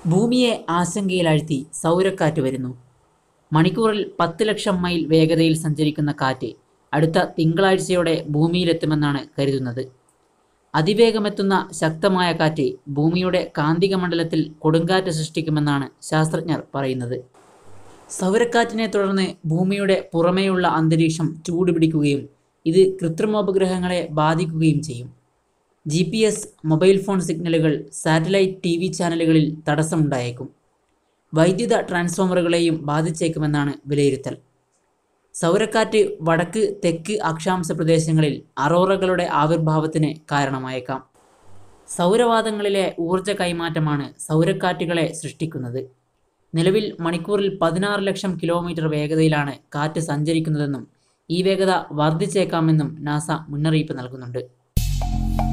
ഭൂമിയെ ആശങ്കയിലാഴ്ത്തി സൗരക്കാറ്റ് വരുന്നു മണിക്കൂറിൽ പത്ത് ലക്ഷം മൈൽ വേഗതയിൽ സഞ്ചരിക്കുന്ന കാറ്റ് അടുത്ത തിങ്കളാഴ്ചയോടെ ഭൂമിയിലെത്തുമെന്നാണ് കരുതുന്നത് അതിവേഗമെത്തുന്ന ശക്തമായ കാറ്റ് ഭൂമിയുടെ കാന്തിക മണ്ഡലത്തിൽ കൊടുങ്കാറ്റ് സൃഷ്ടിക്കുമെന്നാണ് ശാസ്ത്രജ്ഞർ പറയുന്നത് സൗരക്കാറ്റിനെ തുടർന്ന് ഭൂമിയുടെ പുറമേയുള്ള അന്തരീക്ഷം ചൂടുപിടിക്കുകയും ഇത് കൃത്രിമോപഗ്രഹങ്ങളെ ബാധിക്കുകയും ചെയ്യും G P S mobile phone സിഗ്നലുകൾ സാറ്റലൈറ്റ് ടി വി ചാനലുകളിൽ തടസ്സമുണ്ടായേക്കും വൈദ്യുത ട്രാൻസ്ഫോമറുകളെയും ബാധിച്ചേക്കുമെന്നാണ് വിലയിരുത്തൽ സൗരക്കാറ്റ് വടക്ക് തെക്ക് അക്ഷാംശ പ്രദേശങ്ങളിൽ അറോറകളുടെ ആവിർഭാവത്തിന് കാരണമായേക്കാം സൗരവാദങ്ങളിലെ ഊർജ കൈമാറ്റമാണ് സൗരക്കാറ്റുകളെ സൃഷ്ടിക്കുന്നത് നിലവിൽ മണിക്കൂറിൽ പതിനാറ് ലക്ഷം കിലോമീറ്റർ വേഗതയിലാണ് കാറ്റ് സഞ്ചരിക്കുന്നതെന്നും ഈ വേഗത വർദ്ധിച്ചേക്കാമെന്നും നാസ മുന്നറിയിപ്പ് നൽകുന്നുണ്ട്